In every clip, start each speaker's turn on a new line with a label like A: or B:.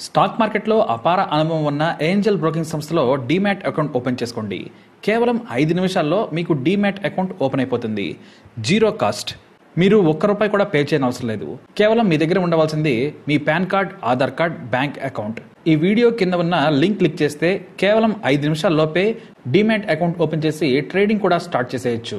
A: stock మార్కెట్లో అపార అనుభవం ఉన్న ఏంజల్ బ్రోకింగ్ సంస్థలో డీమ్యాట్ అకౌంట్ ఓపెన్ చేసుకోండి కేవలం ఐదు నిమిషాల్లో మీకు డీమ్యాట్ అకౌంట్ ఓపెన్ అయిపోతుంది జీరో కాస్ట్ మీరు ఒక్క రూపాయి కూడా పే చేయని అవసరం లేదు కేవలం మీ దగ్గర ఉండవలసింది మీ PAN card Aadhaar card bank account ఈ వీడియో కింద ఉన్న లింక్ క్లిక్ చేస్తే కేవలం ఐదు నిమిషాల్లోపే డీమ్యాట్ అకౌంట్ ఓపెన్ చేసి ట్రేడింగ్ కూడా స్టార్ట్ చేసేయచ్చు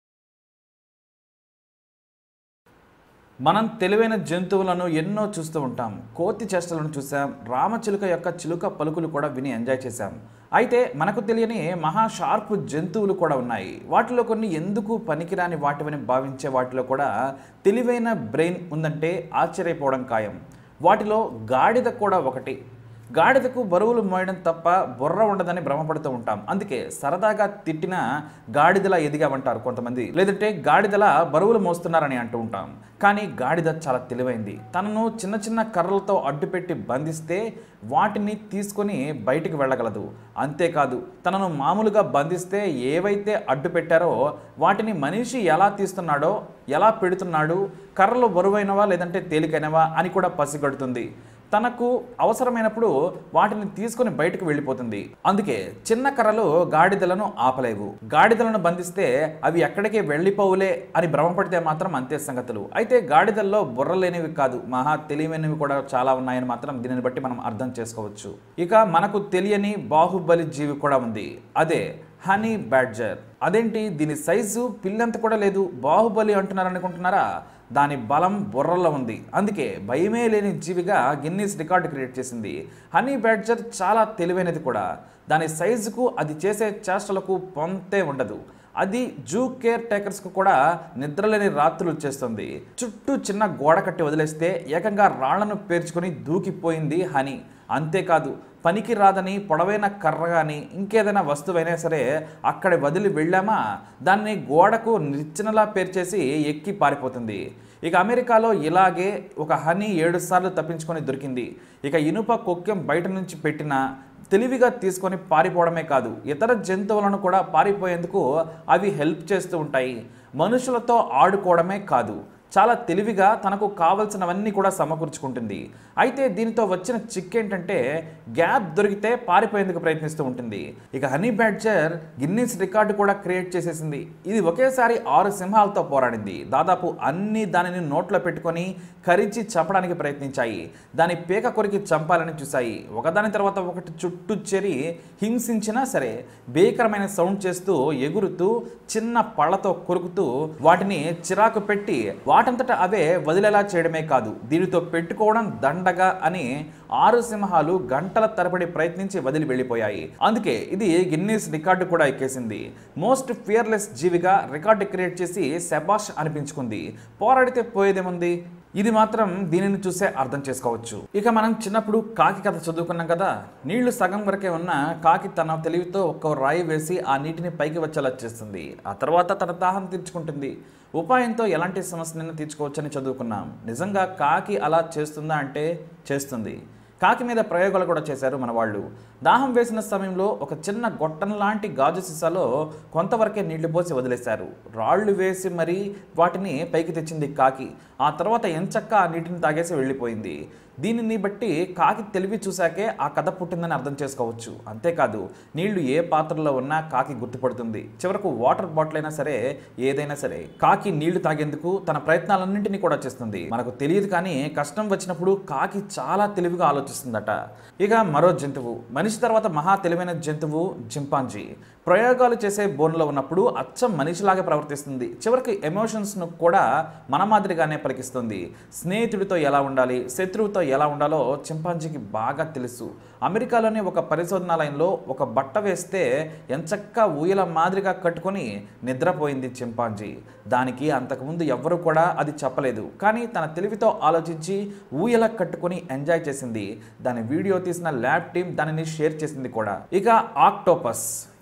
B: మనం తెలివైన జంతువులను ఎన్నో చూస్తూ ఉంటాం కోతి చేష్టలను చూసాం రామచిలుక యొక్క చిలుక పలుకులు కూడా విని ఎంజాయ్ చేశాం అయితే మనకు తెలియని మహా షార్ప్ జంతువులు కూడా ఉన్నాయి వాటిలో కొన్ని ఎందుకు పనికిరాని వాటివని భావించే వాటిలో కూడా తెలివైన బ్రెయిన్ ఉందంటే ఆశ్చర్యపోవడం ఖాయం వాటిలో గాడిద కూడా ఒకటి గాడిదకు బరువులు మోయడం తప్ప బుర్ర ఉండదని భ్రమపడుతూ ఉంటాం అందుకే సరదాగా తిట్టిన గాడిదలా ఎదిగామంటారు కొంతమంది లేదంటే గాడిదలా బరువులు మోస్తున్నారని అంటూ ఉంటాం కానీ గాడిద చాలా తెలివైంది తనను చిన్న చిన్న కర్రలతో అడ్డుపెట్టి బంధిస్తే వాటిని తీసుకొని బయటికి వెళ్ళగలదు అంతేకాదు తనను మామూలుగా బంధిస్తే ఏవైతే అడ్డు పెట్టారో వాటిని మనిషి ఎలా తీస్తున్నాడో ఎలా పెడుతున్నాడు కర్రలు బరువైనవా లేదంటే తేలికైనవా అని కూడా పసిగడుతుంది తనకు అవసరమైనప్పుడు వాటిని తీసుకొని బయటకు వెళ్ళిపోతుంది అందుకే చిన్న కర్రలు గాడిదలను ఆపలేవు గాడిదలను బంధిస్తే అవి ఎక్కడికి వెళ్ళిపోవులే అని భ్రమపడితే మాత్రం అంతే సంగతులు అయితే గాడిదల్లో బుర్ర లేనివి కాదు మహా తెలివైనవి కూడా చాలా ఉన్నాయని మాత్రం దీనిని బట్టి మనం అర్థం చేసుకోవచ్చు ఇక మనకు తెలియని బాహుబలి జీవి కూడా ఉంది అదే హనీ బ్యాడ్జర్ అదేంటి దీని సైజు పిల్లంత కూడా లేదు బాహుబలి అంటున్నారు అనుకుంటున్నారా దాని బలం బుర్రలో ఉంది అందుకే భయమే లేని జీవిగా గిన్నీస్ రికార్డు క్రియేట్ చేసింది హనీ బ్యాడ్జర్ చాలా తెలివైనది కూడా దాని సైజుకు అది చేసే చేష్టలకు పొంతే ఉండదు అది జూ కేర్ టేకర్స్కు కూడా నిద్రలేని రాత్రులు చేస్తుంది చుట్టూ చిన్న గోడ కట్టి వదిలేస్తే ఏకంగా రాళ్లను పేర్చుకొని దూకిపోయింది హనీ అంతేకాదు పనికి రాదని పొడవైన కర్ర కానీ ఇంకేదైనా వస్తువైనా సరే అక్కడ వదిలి వెళ్ళామా దాన్ని గోడకు నిచ్చెనలా పేర్చేసి ఎక్కి పారిపోతుంది ఇక అమెరికాలో ఇలాగే ఒక హనీ ఏడు సార్లు తప్పించుకొని దొరికింది ఇక ఇనుప కొక్కెం బయట నుంచి పెట్టిన తెలివిగా తీసుకొని పారిపోవడమే కాదు ఇతర జంతువులను కూడా పారిపోయేందుకు అవి హెల్ప్ చేస్తూ ఉంటాయి మనుషులతో ఆడుకోవడమే కాదు చాలా తెలివిగా తనకు కావలసినవన్నీ కూడా సమకూర్చుకుంటుంది అయితే దీనితో వచ్చిన చిక్ ఏంటంటే గ్యాప్ దొరికితే పారిపోయేందుకు ప్రయత్నిస్తూ ఉంటుంది ఇక హనీ బ్యాడ్జర్ గిన్నీస్ రికార్డు కూడా క్రియేట్ చేసేసింది ఇది ఒకేసారి ఆరు సింహాలతో పోరాడింది దాదాపు అన్ని దానిని నోట్లో పెట్టుకొని కరిచి చంపడానికి ప్రయత్నించాయి దాని పేక కొరికి చంపాలని చూశాయి ఒకదాని తర్వాత ఒకటి చుట్టూ చేరి హింసించినా సరే భీకరమైన సౌండ్ చేస్తూ ఎగురుతూ చిన్న పళ్ళతో కొరుకుతూ వాటిని చిరాకు పెట్టి వాటంతట అవే వదిలేలా చేయడమే కాదు దీనితో పెట్టుకోవడం దండగా అని ఆరు సింహాలు గంటల తరబడి ప్రయత్నించి వదిలి వెళ్ళిపోయాయి అందుకే ఇది గిన్నీస్ రికార్డు కూడా ఎక్కేసింది మోస్ట్ ఫియర్లెస్ జీవిగా రికార్డు క్రియేట్ చేసి శబాష్ అనిపించుకుంది పోరాడితే పోయేదేముంది ఇది మాత్రం దీనిని చూసే అర్థం చేసుకోవచ్చు ఇక మనం చిన్నప్పుడు కాకి కథ చదువుకున్నాం కదా నీళ్లు సగం వరకే ఉన్న కాకి తన తెలివితో ఒక్క రాయి వేసి ఆ నీటిని పైకి వచ్చేలా చేస్తుంది ఆ తర్వాత తన దాహం తీర్చుకుంటుంది ఉపాయంతో ఎలాంటి సమస్యనైనా తీర్చుకోవచ్చని చదువుకున్నాం నిజంగా కాకి అలా చేస్తుందా అంటే చేస్తుంది కాకి మీద ప్రయోగాలు కూడా చేశారు మన వాళ్ళు దాహం వేసిన సమయంలో ఒక చిన్న గొట్టం లాంటి గాజు సీసాలో కొంతవరకే నీళ్లు పోసి వదిలేశారు రాళ్ళు వేసి మరీ వాటిని పైకి తెచ్చింది కాకి ఆ తర్వాత ఎంచక్క ఆ నీటిని తాగేసి వెళ్ళిపోయింది దీనిని బట్టి కాకి తెలివి చూశాకే ఆ కథ పుట్టిందని అర్థం చేసుకోవచ్చు అంతేకాదు నీళ్లు ఏ పాత్రలో ఉన్నా కాకి గుర్తుపడుతుంది చివరకు వాటర్ బాటిల్ అయినా సరే ఏదైనా సరే కాకి నీళ్లు తాగేందుకు తన ప్రయత్నాలన్నింటినీ కూడా చేస్తుంది మనకు తెలియదు కానీ కష్టం వచ్చినప్పుడు కాకి చాలా తెలివిగా ఆలోచిస్తుందట ఇక మరో జంతువు మనిషి తర్వాత మహా తెలివైన జంతువు చింపాంజీ ప్రయోగాలు చేసే బోన్లో ఉన్నప్పుడు అచ్చం మనిషిలాగే ప్రవర్తిస్తుంది చివరికి ఎమోషన్స్ను కూడా మన మాదిరిగానే పలికిస్తుంది స్నేహితుడితో ఎలా ఉండాలి శత్రువుతో ఎలా ఉండాలో చింపాంజీకి బాగా తెలుసు అమెరికాలోని ఒక పరిశోధనాలయంలో ఒక బట్ట వేస్తే ఎంచక్క ఊయల మాదిరిగా కట్టుకొని నిద్రపోయింది చింపాంజీ దానికి అంతకుముందు ఎవ్వరూ కూడా అది చెప్పలేదు కానీ తన తెలివితో ఆలోచించి ఊయల కట్టుకొని ఎంజాయ్ చేసింది దాని వీడియో తీసిన ల్యాబ్ టీం దానిని షేర్ చేసింది కూడా ఇక ఆక్టోపస్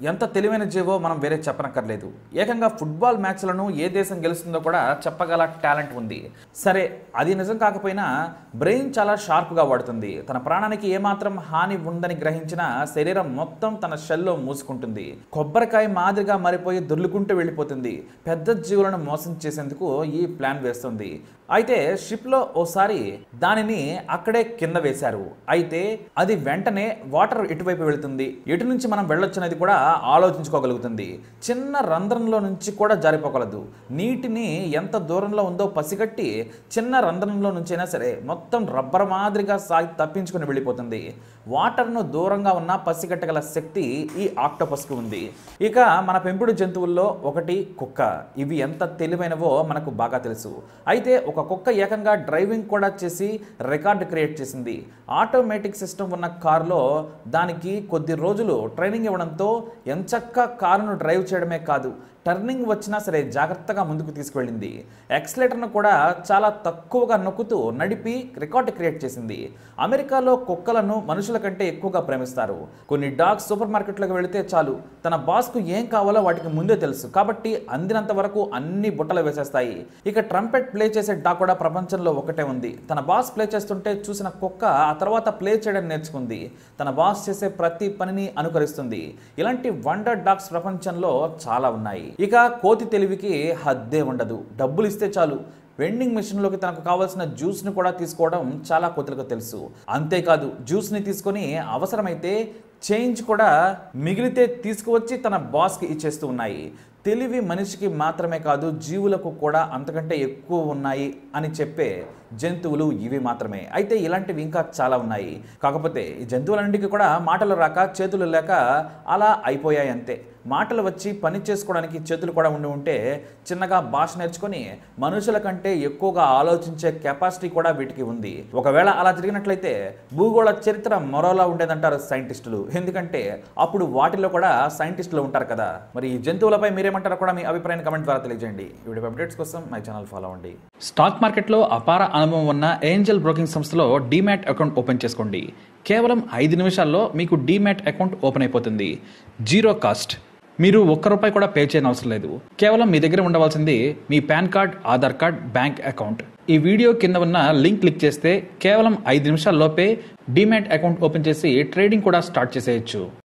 B: ఎంత తెలివైన జీవో మనం వేరే చెప్పనక్కర్లేదు ఏకంగా ఫుట్బాల్ మ్యాచ్లను ఏ దేశం గెలుస్తుందో కూడా చెప్పగల టాలెంట్ ఉంది సరే అది నిజం కాకపోయినా బ్రెయిన్ చాలా షార్ప్గా వాడుతుంది తన ప్రాణానికి ఏమాత్రం హాని ఉందని గ్రహించిన శరీరం మొత్తం తన షెల్లో మూసుకుంటుంది కొబ్బరికాయ మాదిరిగా మారిపోయి దొర్లుకుంటూ వెళ్ళిపోతుంది పెద్ద జీవులను మోసం చేసేందుకు ఈ ప్లాన్ వేస్తుంది అయితే షిప్లో ఓసారి దానిని అక్కడే కింద వేశారు అయితే అది వెంటనే వాటర్ ఎటువైపు వెళుతుంది ఎటు నుంచి మనం వెళ్ళొచ్చనేది కూడా ఆలోచించుకోగలుగుతుంది చిన్న రంధ్రంలో నుంచి కూడా జారిపోగలదు నీటిని ఎంత దూరంలో ఉందో పసిగట్టి చిన్న రంధ్రంలో నుంచైనా సరే మొత్తం రబ్బర్ మాదిరిగా సాగి తప్పించుకుని వెళ్ళిపోతుంది వాటర్ను దూరంగా ఉన్న పసిగట్టగల శక్తి ఈ ఆక్టోపస్కు ఉంది ఇక మన పెంపుడు జంతువుల్లో ఒకటి కుక్క ఇవి ఎంత తెలివైనవో మనకు బాగా తెలుసు అయితే ఒక కుక్క ఏకంగా డ్రైవింగ్ కూడా చేసి రికార్డు క్రియేట్ చేసింది ఆటోమేటిక్ సిస్టమ్ ఉన్న కారులో దానికి కొద్ది రోజులు ట్రైనింగ్ ఇవ్వడంతో ఎంచక్క కారును డ్రైవ్ చేయడమే కాదు టర్నింగ్ వచ్చినా సరే జాగ్రత్తగా ముందుకు తీసుకువెళ్ళింది ఎక్స్లేటర్ను కూడా చాలా తక్కువగా నొక్కుతూ నడిపి రికార్డు క్రియేట్ చేసింది అమెరికాలో కుక్కలను మనుషుల కంటే ఎక్కువగా ప్రేమిస్తారు కొన్ని డాగ్స్ సూపర్ మార్కెట్లోకి వెళితే చాలు తన బాస్కు ఏం కావాలో వాటికి ముందే తెలుసు కాబట్టి అందినంత వరకు అన్ని బుట్టలు వేసేస్తాయి ఇక ట్రంపెట్ ప్లే చేసే డాగ్ కూడా ప్రపంచంలో ఒకటే ఉంది తన బాస్ ప్లే చేస్తుంటే చూసిన కుక్క ఆ తర్వాత ప్లే చేయడం నేర్చుకుంది తన బాస్ చేసే ప్రతి పనిని అనుకరిస్తుంది ఇలాంటి వండర్ డాగ్స్ ప్రపంచంలో చాలా ఉన్నాయి ఇక కోతి తెలివికి హద్దే ఉండదు డబ్బులు ఇస్తే చాలు వెండింగ్ మెషిన్లోకి తనకు కావాల్సిన జ్యూస్ని కూడా తీసుకోవడం చాలా కోతులకు తెలుసు అంతేకాదు జ్యూస్ని తీసుకొని అవసరమైతే చేంజ్ కూడా మిగిలితే తీసుకువచ్చి తన బాస్కి ఇచ్చేస్తూ ఉన్నాయి తెలివి మనిషికి మాత్రమే కాదు జీవులకు కూడా అంతకంటే ఎక్కువ ఉన్నాయి అని చెప్పే జంతువులు ఇవి మాత్రమే అయితే ఇలాంటివి ఇంకా చాలా ఉన్నాయి కాకపోతే ఈ జంతువులన్నింటికి కూడా మాటలు రాక చేతులు లేక అలా అయిపోయాయి అంతే మాటలు వచ్చి పని చేసుకోవడానికి చేతులు కూడా ఉండి ఉంటే చిన్నగా భాష నేర్చుకొని మనుషుల కంటే ఎక్కువగా ఆలోచించే కెపాసిటీ కూడా వీటికి ఉంది ఒకవేళ అలా జరిగినట్లయితే భూగోళ చరిత్ర మరోలా ఉండేదంటారు సైంటిస్టులు ఎందుకంటే అప్పుడు వాటిలో కూడా సైంటిస్టులు ఉంటారు కదా మరి ఈ జంతువులపై మీరేమంటారో కూడా మీ అభిప్రాయాన్ని కమెంట్ ద్వారా తెలియజేయండి ఈ వీడియో అప్డేట్స్ కోసం మై ఛానల్ ఫాలో అవ్వండి
A: స్టాక్ మార్కెట్లో అపార అనుభవం ఉన్న ఏంజల్ బ్రోకింగ్ సంస్థలో డీమ్యాట్ అకౌంట్ ఓపెన్ చేసుకోండి కేవలం ఐదు నిమిషాల్లో మీకు డీమ్యాట్ అకౌంట్ ఓపెన్ అయిపోతుంది జీరో కాస్ట్ మీరు ఒక్క రూపాయి కూడా పే చేయని అవసరం లేదు కేవలం మీ దగ్గర ఉండవలసింది మీ PAN card Aadhaar card bank account ఈ వీడియో కింద ఉన్న లింక్ క్లిక్ చేస్తే కేవలం ఐదు నిమిషాల్లోపే డీమ్యాట్ అకౌంట్ ఓపెన్ చేసి ట్రేడింగ్ కూడా స్టార్ట్ చేసేయచ్చు